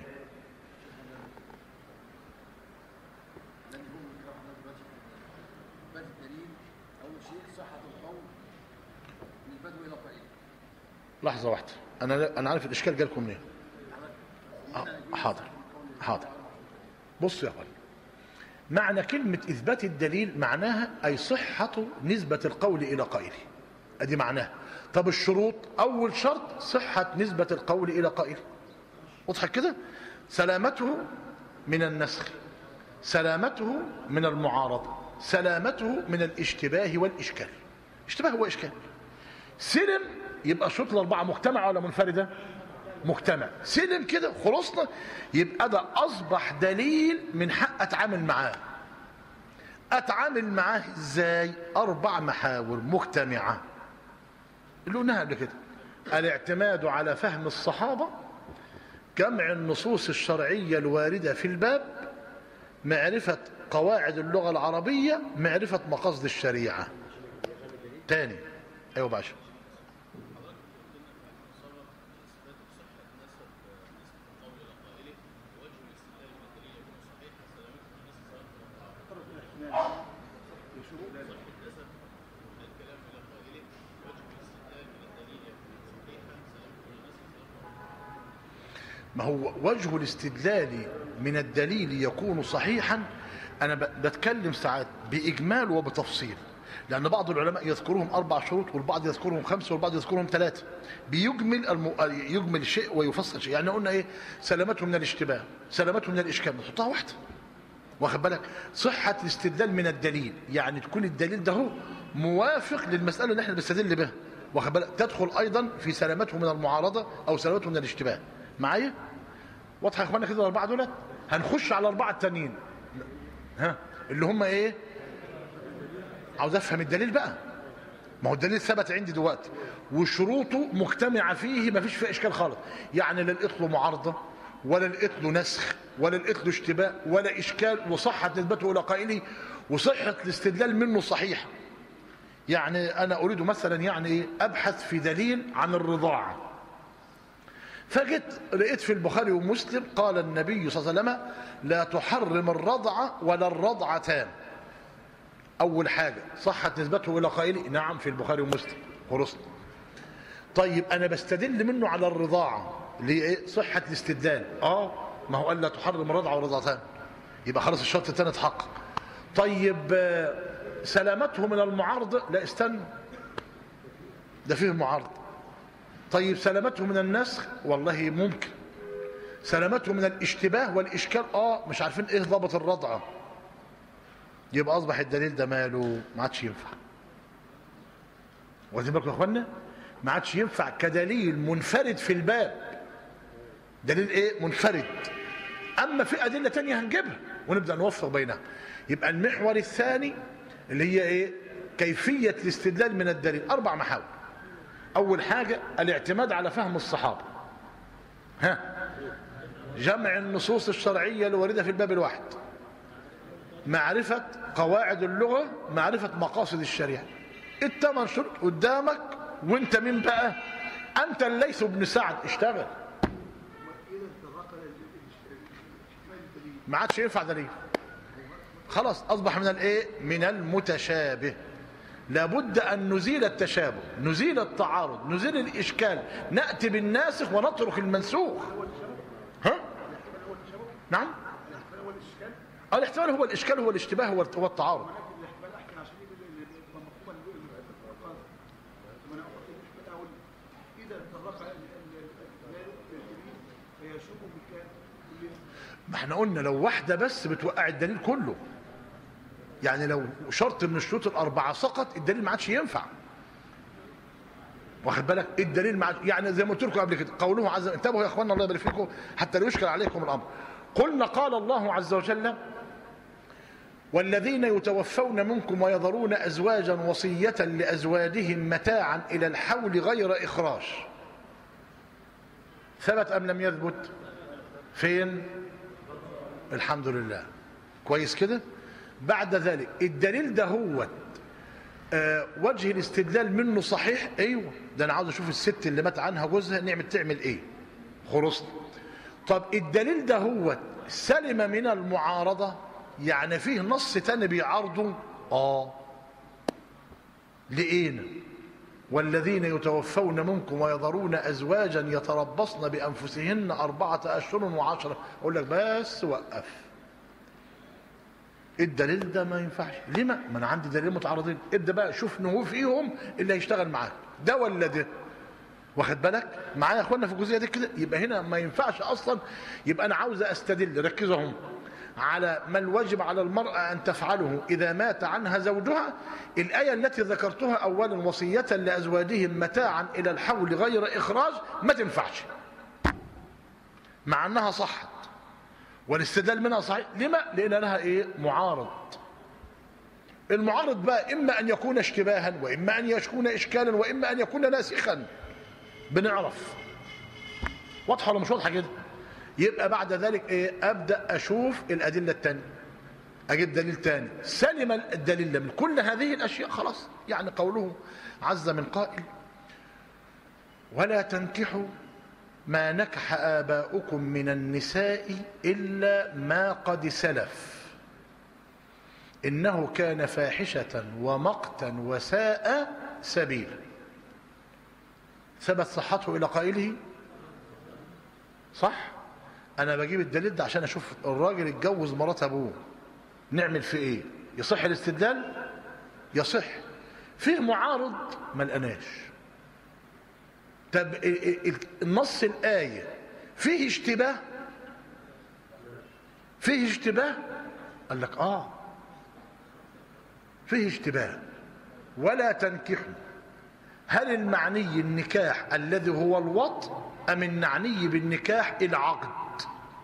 لحظة واحدة أنا أنا عارف الإشكال جالكم منين آه، حاضر حاضر بص يا أخوان معنى كلمة إثبات الدليل معناها أي صحة نسبة القول إلى قائله أدي معناها طب الشروط أول شرط صحة نسبة القول إلى قائله واضحة كده سلامته من النسخ سلامته من المعارضة سلامته من الاشتباه والإشكال اشتباه وإشكال سلم يبقى الشروط الأربعة مجتمعة ولا منفردة مجتمع سلم كده خلصنا يبقى ده أصبح دليل من حق أتعامل معاه أتعامل معاه إزاي أربع محاور مجتمعة اللي قلناها قبل كده الاعتماد على فهم الصحابة جمع النصوص الشرعية الواردة في الباب معرفة قواعد اللغة العربية معرفة مقاصد الشريعة تاني أيوة باشا ما هو وجه الاستدلال من الدليل يكون صحيحا أنا ب- بتكلم ساعات بإجمال وبتفصيل لأن بعض العلماء يذكرهم أربع شروط والبعض يذكرهم خمسة والبعض يذكرهم ثلاثة بيجمل الم... يجمل شيء ويفصل شيء يعني قلنا إيه سلامته من الاشتباه سلامته من الإشكال نحطها واحدة واخد بالك صحة الاستدلال من الدليل يعني تكون الدليل ده هو موافق للمسألة اللي احنا بنستدل بها واخد بالك تدخل أيضا في سلامته من المعارضة أو سلامته من الاشتباه معايا واضحة يا اخوانا كده الأربعة دولت هنخش على الأربعة التانيين ها اللي هم ايه عاوز افهم الدليل بقى ما هو الدليل ثبت عندي دلوقتي وشروطه مجتمعة فيه ما فيش فيه اشكال خالص يعني لا لقيت له معارضة ولا لقيت له نسخ ولا لقيت له اشتباه ولا اشكال وصحة نسبته الى قائله وصحة الاستدلال منه صحيح يعني انا اريد مثلا يعني ايه ابحث في دليل عن الرضاعه فجيت لقيت في البخاري ومسلم قال النبي صلى الله عليه وسلم لا تحرم الرضعة ولا الرضعتان أول حاجة صحت نسبته إلى قائله نعم في البخاري ومسلم خلصنا طيب أنا بستدل منه على الرضاعة ليه صحة الاستدلال آه ما هو قال لا تحرم الرضعة والرضعتان يبقى خلاص الشرط الثاني اتحقق طيب آه، سلامته من المعارضة لا استنى ده فيه معارضة طيب سلامته من النسخ والله ممكن سلامته من الاشتباه والاشكال اه مش عارفين ايه ضابط الرضعه يبقى اصبح الدليل ده ماله ما عادش ينفع واخدين بالكم يا اخوانا ما عادش ينفع كدليل منفرد في الباب دليل ايه منفرد اما في ادله تانية هنجيبها ونبدا نوفق بينها يبقى المحور الثاني اللي هي ايه كيفيه الاستدلال من الدليل اربع محاور أول حاجة الاعتماد على فهم الصحابة ها جمع النصوص الشرعية الواردة في الباب الواحد معرفة قواعد اللغة معرفة مقاصد الشريعة الثمان شروط قدامك وانت مين بقى انت الليث بن سعد اشتغل ما عادش ينفع دليل خلاص اصبح من الايه من المتشابه لابد أن نزيل التشابه نزيل التعارض نزيل الإشكال نأتي بالناسخ ونترك المنسوخ ها؟ نعم آه، الاحتمال هو الإشكال هو الاشتباه هو هو التعارض ما احنا قلنا لو واحدة بس بتوقع الدليل كله يعني لو شرط من الشروط الأربعة سقط الدليل ما عادش ينفع واخد بالك الدليل مع يعني زي ما قلت لكم قبل كده قوله عز وجل انتبهوا يا اخوانا الله يبارك فيكم حتى لا يشكل عليكم الامر قلنا قال الله عز وجل والذين يتوفون منكم ويذرون ازواجا وصيه لازواجهم متاعا الى الحول غير اخراج ثبت ام لم يثبت فين الحمد لله كويس كده بعد ذلك الدليل ده هو آه وجه الاستدلال منه صحيح ايوه ده انا عاوز اشوف الست اللي مات عنها جوزها نعمل تعمل ايه خلصنا طب الدليل ده هو سلم من المعارضة يعني فيه نص تاني بيعارضه اه لقينا والذين يتوفون منكم ويذرون أزواجا يتربصن بأنفسهن أربعة أشهر وعشرة أقول لك بس وقف الدليل ده ما ينفعش لما ما أنا عندي دليل متعارضين ابدأ بقى شوف نهو فيهم اللي هيشتغل معاك ده ولا ده واخد بالك معايا يا اخوانا في الجزئيه دي كده يبقى هنا ما ينفعش اصلا يبقى انا عاوز استدل ركزوا هم على ما الواجب على المرأة أن تفعله إذا مات عنها زوجها الآية التي ذكرتها أولا وصية لأزواجهم متاعا إلى الحول غير إخراج ما تنفعش مع أنها صحت والاستدلال منها صحيح لما؟ لأن لها إيه؟ معارض المعارض بقى إما أن يكون اشتباها وإما أن يكون إشكالا وإما أن يكون ناسخا بنعرف واضحة ولا مش واضحة كده يبقى بعد ذلك ايه ابدا اشوف الادله الثانيه اجيب دليل ثاني سلم الدليل من كل هذه الاشياء خلاص يعني قوله عز من قائل ولا تنكحوا ما نكح اباؤكم من النساء الا ما قد سلف انه كان فاحشه ومقتا وساء سبيلا ثبت صحته الى قائله صح انا بجيب الدليل ده عشان اشوف الراجل اتجوز مرات ابوه نعمل في ايه يصح الاستدلال يصح فيه معارض ما لقناش طب النص الايه فيه اشتباه فيه اشتباه قال لك اه فيه اشتباه ولا تنكحوا هل المعني النكاح الذي هو الوط ام المعني بالنكاح العقد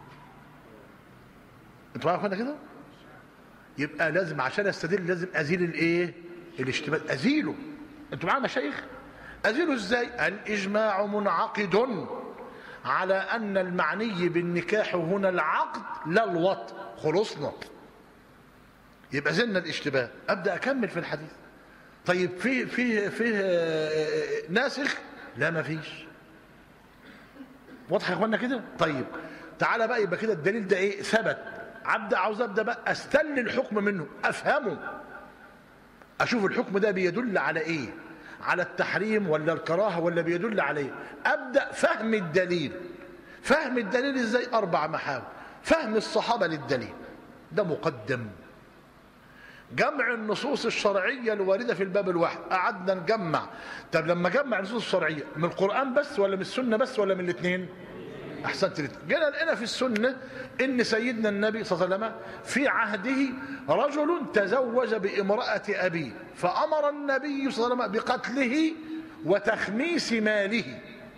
انتوا عارفين كده يبقى لازم عشان استدل لازم ازيل الايه الاشتباه ازيله انتوا معايا مشايخ ازيله ازاي الاجماع منعقد على ان المعني بالنكاح هنا العقد لا الوط خلصنا يبقى زلنا الاشتباه ابدا اكمل في الحديث طيب فيه فيه فيه ناسخ لا ما فيش واضح يا اخوانا كده طيب تعالى بقى يبقى كده الدليل ده ايه ثبت عبد عاوز ابدا بقى استل الحكم منه افهمه اشوف الحكم ده بيدل على ايه على التحريم ولا الكراهه ولا بيدل على ايه ابدا فهم الدليل فهم الدليل ازاي اربع محاور فهم الصحابه للدليل ده مقدم جمع النصوص الشرعية الواردة في الباب الواحد قعدنا نجمع طب لما جمع النصوص الشرعية من القرآن بس ولا من السنة بس ولا من الاثنين أحسنت الاثنين جينا لقينا في السنة إن سيدنا النبي صلى الله عليه وسلم في عهده رجل تزوج بامرأة أبيه فأمر النبي صلى الله عليه وسلم بقتله وتخميس ماله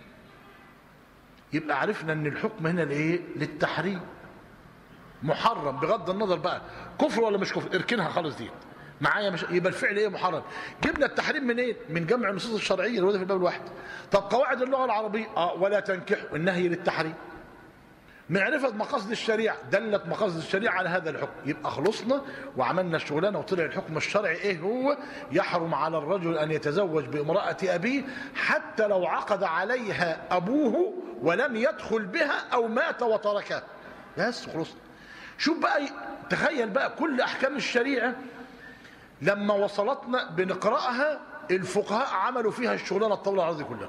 يبقى عرفنا ان الحكم هنا لايه للتحريم محرم بغض النظر بقى كفر ولا مش كفر اركنها خالص دي معايا مش يبقى الفعل ايه محرم جبنا التحريم من ايه من جمع النصوص الشرعيه اللي في الباب الواحد طب قواعد اللغه العربيه اه ولا تنكحوا النهي للتحريم معرفة مقاصد الشريعة دلت مقاصد الشريعة على هذا الحكم يبقى خلصنا وعملنا الشغلانة وطلع الحكم الشرعي ايه هو يحرم على الرجل ان يتزوج بامرأة ابيه حتى لو عقد عليها ابوه ولم يدخل بها او مات وتركها بس خلصنا شوف بقى تخيل بقى كل احكام الشريعه لما وصلتنا بنقراها الفقهاء عملوا فيها الشغلانه الطاوله العرضي كلها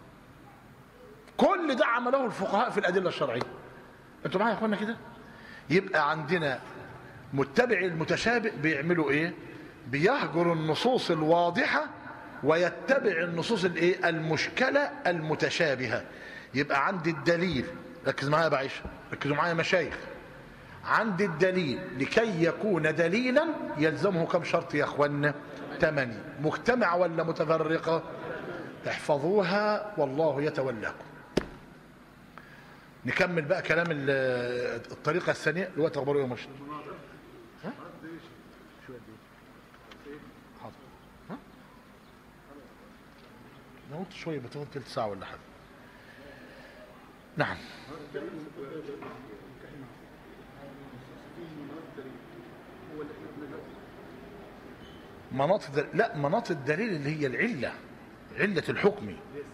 كل ده عمله الفقهاء في الادله الشرعيه انتوا معايا يا اخوانا كده يبقى عندنا متبع المتشابه بيعملوا ايه بيهجر النصوص الواضحه ويتبع النصوص الايه المشكله المتشابهه يبقى عندي الدليل ركز معايا يا بعيشه ركزوا معايا مشايخ عند الدليل لكي يكون دليلا يلزمه كم شرط يا اخوانا ثمانية مجتمع ولا متفرقة احفظوها والله يتولاكم نكمل بقى كلام الطريقة الثانية الوقت اخباره ايه يا مشهد ها؟ حاضر ها؟ انا قلت شوية بتاخد تلت ساعة ولا حاجة نعم مناط الدليل لا مناط الدليل اللي هي العلة علة الحكم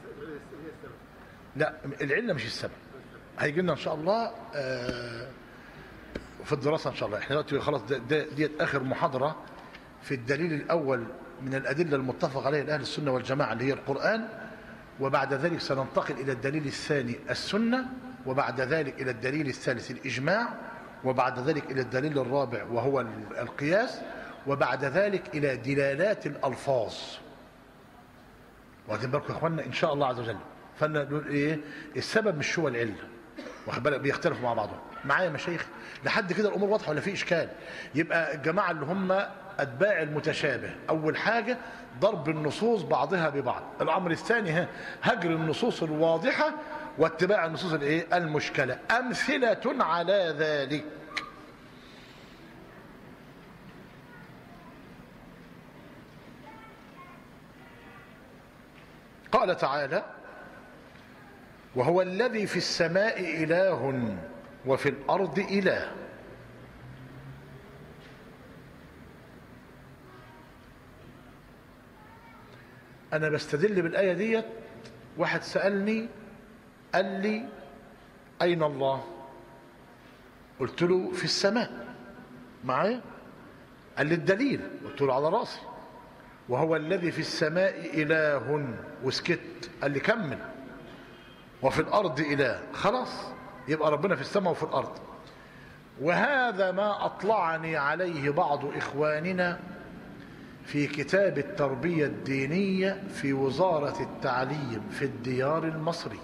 لا العلة مش السبب هيجي لنا ان شاء الله آه، في الدراسة ان شاء الله احنا دلوقتي خلاص ده- ده- ديت اخر محاضرة في الدليل الاول من الادلة المتفق عليها اهل السنة والجماعة اللي هي القرآن وبعد ذلك سننتقل الى الدليل الثاني السنة وبعد ذلك الى الدليل الثالث الاجماع وبعد ذلك الى الدليل الرابع وهو ال- القياس وبعد ذلك الى دلالات الالفاظ واخدين بالكم يا اخوانا ان شاء الله عز وجل فانا نقول ايه السبب مش هو العله واخد بالك بيختلفوا مع بعضهم معايا يا مشايخ لحد كده الامور واضحه ولا في اشكال يبقى الجماعه اللي هم اتباع المتشابه اول حاجه ضرب النصوص بعضها ببعض الامر الثاني ها هجر النصوص الواضحه واتباع النصوص الايه المشكله امثله على ذلك قال تعالى وهو الذي في السماء إله وفي الأرض إله أنا بستدل بالآية ديت واحد سألني قال لي أين الله قلت له في السماء معايا قال لي الدليل قلت له على راسي وهو الذي في السماء إله وسكت قال لي كمل وفي الأرض إله خلاص يبقى ربنا في السماء وفي الأرض وهذا ما أطلعني عليه بعض إخواننا في كتاب التربية الدينية في وزارة التعليم في الديار المصرية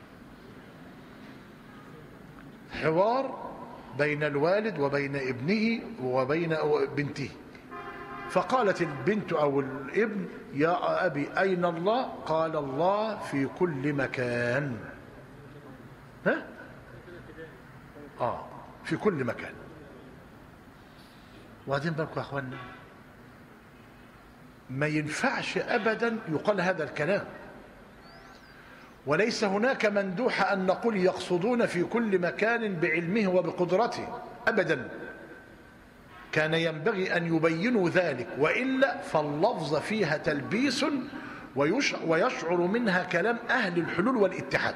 حوار بين الوالد وبين ابنه وبين بنته فقالت البنت أو الابن يا أبي أين الله قال الله في كل مكان ها آه في كل مكان وبعدين بالكم يا أخوانا ما ينفعش أبدا يقال هذا الكلام وليس هناك مندوح أن نقول يقصدون في كل مكان بعلمه وبقدرته أبدا كان ينبغي أن يبينوا ذلك وإلا فاللفظ فيها تلبيس ويشعر منها كلام أهل الحلول والاتحاد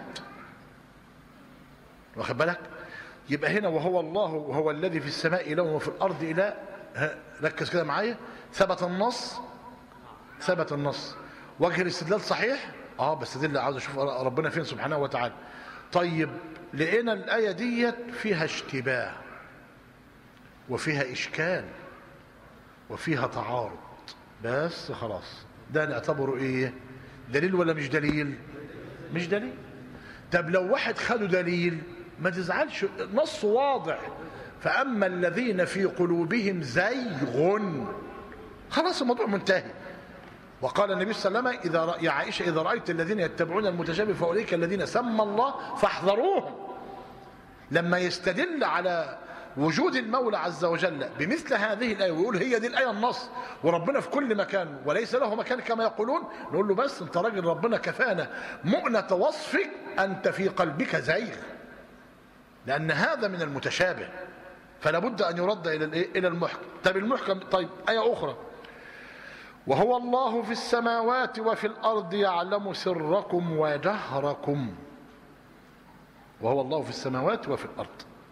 واخد بالك يبقى هنا وهو الله وهو الذي في السماء إله وفي الأرض إله ركز كده معايا ثبت النص ثبت النص وجه الاستدلال صحيح اه بس دل عاوز اشوف ربنا فين سبحانه وتعالى طيب لقينا الآية ديت فيها اشتباه وفيها إشكال وفيها تعارض بس خلاص ده نعتبره إيه دليل ولا مش دليل مش دليل طب لو واحد خده دليل ما تزعلش نص واضح فأما الذين في قلوبهم زيغ خلاص الموضوع منتهي وقال النبي صلى الله عليه وسلم إذا رأي عائشة إذا رأيت الذين يتبعون المتشابه فأولئك الذين سمى الله فاحذروهم لما يستدل على وجود المولى عز وجل بمثل هذه الآية ويقول هي دي الآية النص وربنا في كل مكان وليس له مكان كما يقولون نقول له بس انت راجل ربنا كفانا مؤنة وصفك أنت في قلبك زيغ لأن هذا من المتشابه فلا بد أن يرد إلى الإيه؟ إلى المحكم طيب المحكم طيب آية أخرى وهو الله في السماوات وفي الأرض يعلم سركم وجهركم وهو الله في السماوات وفي الأرض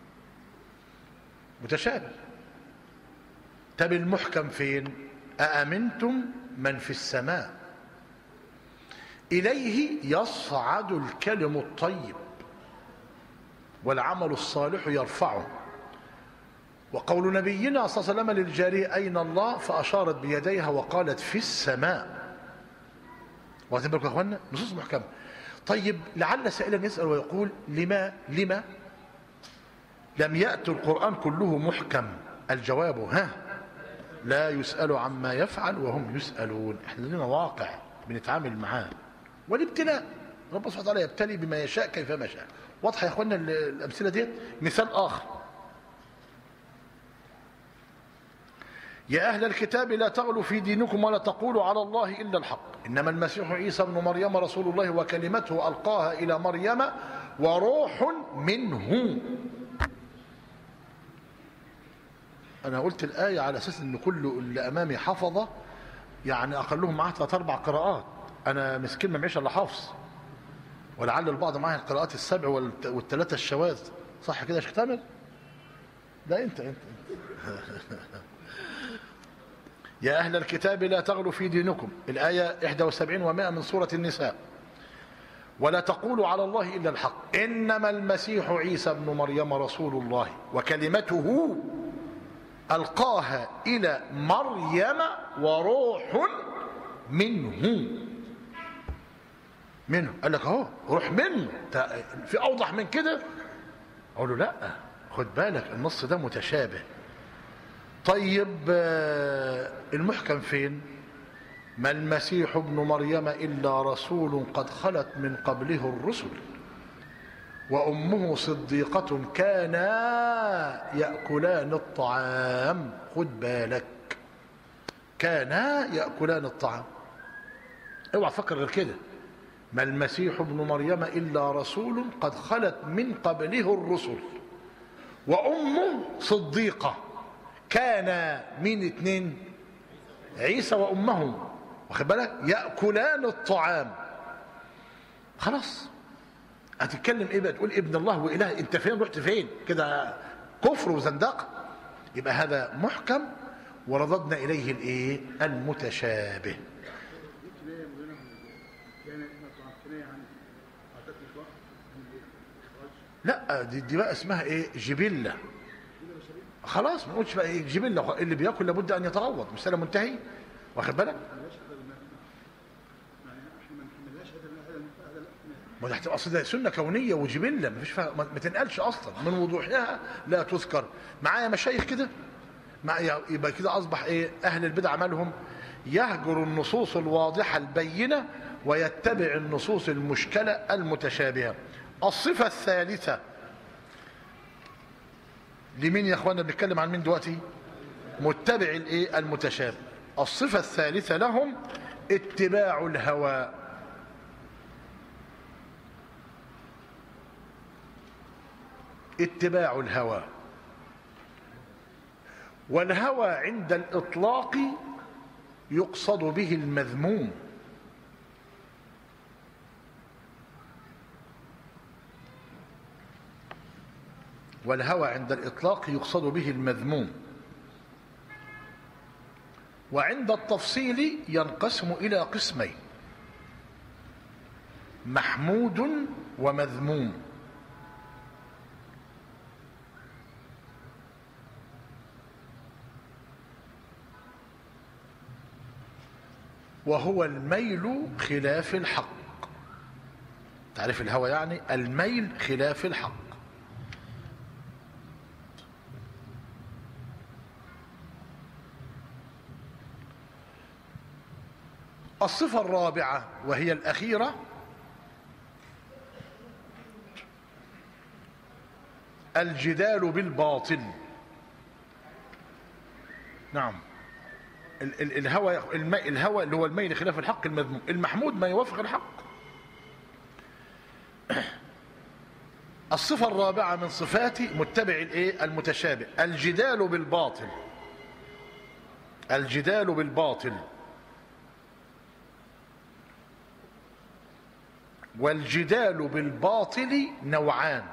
متشابه طب المحكم فين أأمنتم من في السماء إليه يصعد الكلم الطيب والعمل الصالح يرفعه وقول نبينا صلى الله عليه وسلم للجارية أين الله فأشارت بيديها وقالت في السماء واخدين بالكم يا اخوانا نصوص محكمه طيب لعل سائلا يسأل ويقول لما لما لم يأتي القرآن كله محكم الجواب ها لا يسأل عما يفعل وهم يسألون احنا لنا واقع بنتعامل معاه والابتلاء رب سبحانه وتعالى يبتلي بما يشاء كيفما شاء واضحه يا اخوانا الامثله ديت مثال اخر يا أهل الكتاب لا تغلوا في دينكم ولا تقولوا على الله إلا الحق إنما المسيح عيسى ابن مريم رسول الله وكلمته ألقاها إلى مريم وروح منه أنا قلت الآية على أساس أن كل اللي أمامي حفظة يعني اقلهم معاه ثلاث اربع قراءات انا مسكين ما معيش الا حافظ ولعل البعض معاه القراءات السبع والت- والثلاثه الشواذ صح كده يا شيخ تامر لا انت انت, انت. يا اهل الكتاب لا تغلوا في دينكم الايه 71 و100 من سوره النساء ولا تقولوا على الله الا الحق انما المسيح عيسى ابن مريم رسول الله وكلمته القاها الى مريم وروح منه منه قال لك اهو روح منه تا- في اوضح من كده اقول له لا خد بالك النص ده متشابه طيب آه، المحكم فين ما المسيح ابن مريم الا رسول قد خلت من قبله الرسل وامه صديقه كانا ياكلان الطعام خد بالك كانا ياكلان الطعام اوعى تفكر غير كده ما المسيح ابن مريم الا رسول قد خلت من قبله الرسل وامه صديقه كان مين اتنين عيسى وامهم واخد بالك ياكلان الطعام خلاص هتتكلم ايه بقى تقول ابن الله واله انت فين رحت فين كده كفر وزندقه يبقى هذا محكم ورددنا اليه الايه المتشابه كناية بينهم كان احنا طبعا كناية عن عادات الإخراج عن الإخراج لا دي, دي بقى اسمها ايه جبله خلاص ما نقولش بقى ايه جبله اللي بياكل لابد ان يتغوط مساله منتهي واخد بالك ملاش هذا المعنى يعني احنا ما نحملهاش هذا هذا هذا الأحمال ما ده هتبقى اصل ده سنه كونيه وجبله ما فيش فيها- ما ما تنقلش اصلا من وضوحها لا تذكر معايا مشايخ كده معايا يبقى كده اصبح ايه اهل البدع مالهم يهجر النصوص الواضحه البينه ويتبع النصوص المشكله المتشابهه الصفه الثالثه لمين يا اخوانا بنتكلم عن مين دلوقتي متبع الايه المتشابه الصفه الثالثه لهم اتباع الهوى اتباع الهوى والهوى عند الإطلاق يقصد به المذموم والهوى عند الإطلاق يقصد به المذموم وعند التفصيل ينقسم إلى قسمين محمود ومذموم وهو الميل خلاف الحق تعرف الهوى يعني الميل خلاف الحق الصفة الرابعة وهي الأخيرة الجدال بالباطل نعم ال- ال- الهوى الم- الهوى اللي هو الميل خلاف الحق المذموم المحمود ما يوافق الحق الصفة الرابعة من صفات متبع الايه المتشابه الجدال بالباطل الجدال بالباطل والجدال بالباطل نوعان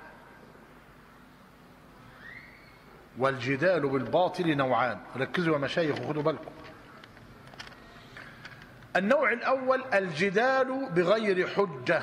والجدال بالباطل نوعان ركزوا يا مشايخ وخدوا بالكم النوع الأول الجدال بغير حجة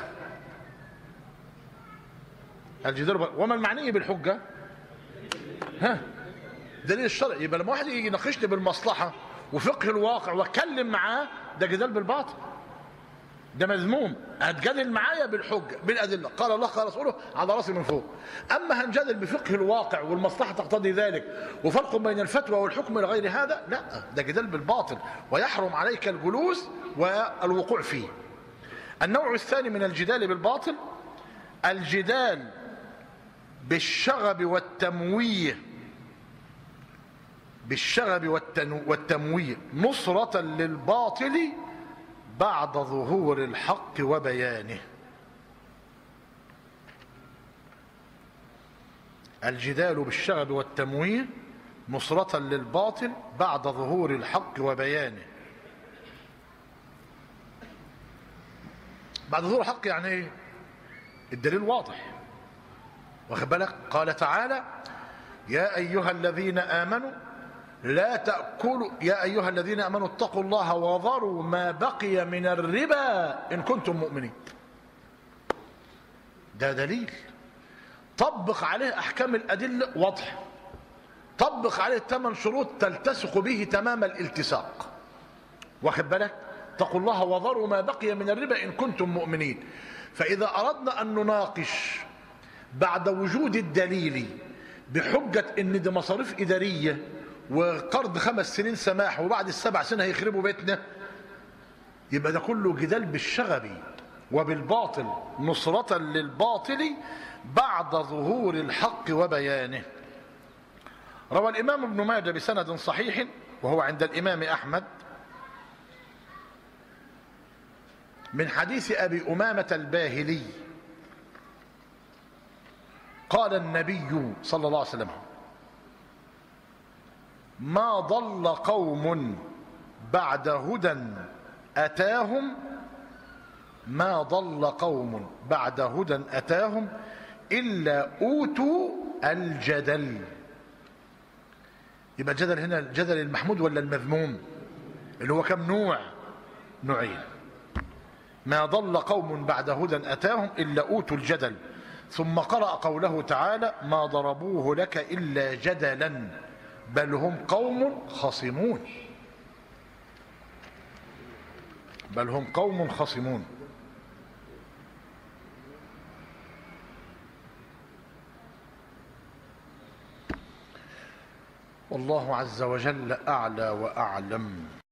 الجدال بغير وما المعني بالحجة ها دليل الشرع يبقى لما واحد يجي يناقشني بالمصلحة وفقه الواقع واتكلم معاه ده جدال بالباطل ده مذموم هتجادل معايا بالحجه بالادله قال الله قال رسوله على راسي من فوق اما هنجادل بفقه الواقع والمصلحه تقتضي ذلك وفرق بين الفتوى والحكم الى غير هذا لا ده جدال بالباطل ويحرم عليك الجلوس والوقوع فيه النوع الثاني من الجدال بالباطل الجدال بالشغب والتمويه بالشغب والتنو- والتمويه نصرة للباطل بعد ظهور الحق وبيانه الجدال بالشغب والتمويه نصرة للباطل بعد ظهور الحق وبيانه بعد ظهور الحق يعني ايه الدليل واضح واخد بالك قال تعالى يا ايها الذين امنوا لا تاكلوا يا ايها الذين امنوا اتقوا الله وذروا ما بقي من الربا ان كنتم مؤمنين ده دليل طبق عليه احكام الادله واضحه طبق عليه ثمان شروط تلتصق به تمام الالتصاق واخد بالك اتقوا الله وذروا ما بقي من الربا ان كنتم مؤمنين فاذا اردنا ان نناقش بعد وجود الدليل بحجه ان دي مصاريف اداريه وقرض خمس سنين سماح وبعد السبع سنين هيخربوا بيتنا يبقى ده كله جدال بالشغب وبالباطل نصرة للباطل بعد ظهور الحق وبيانه روى الإمام ابن ماجه بسند صحيح وهو عند الإمام أحمد من حديث أبي أمامة الباهلي قال النبي صلى الله عليه وسلم ما ضل قوم بعد هدى أتاهم ما ضل قوم بعد هدى أتاهم إلا أوتوا الجدل يبقى الجدل هنا الجدل المحمود ولا المذموم اللي هو كم نوع نوعين ما ضل قوم بعد هدى أتاهم إلا أوتوا الجدل ثم قرأ قوله تعالى ما ضربوه لك إلا جدلا بل هم قوم خصمون بل هم قوم خصمون والله عز وجل أعلى وأعلم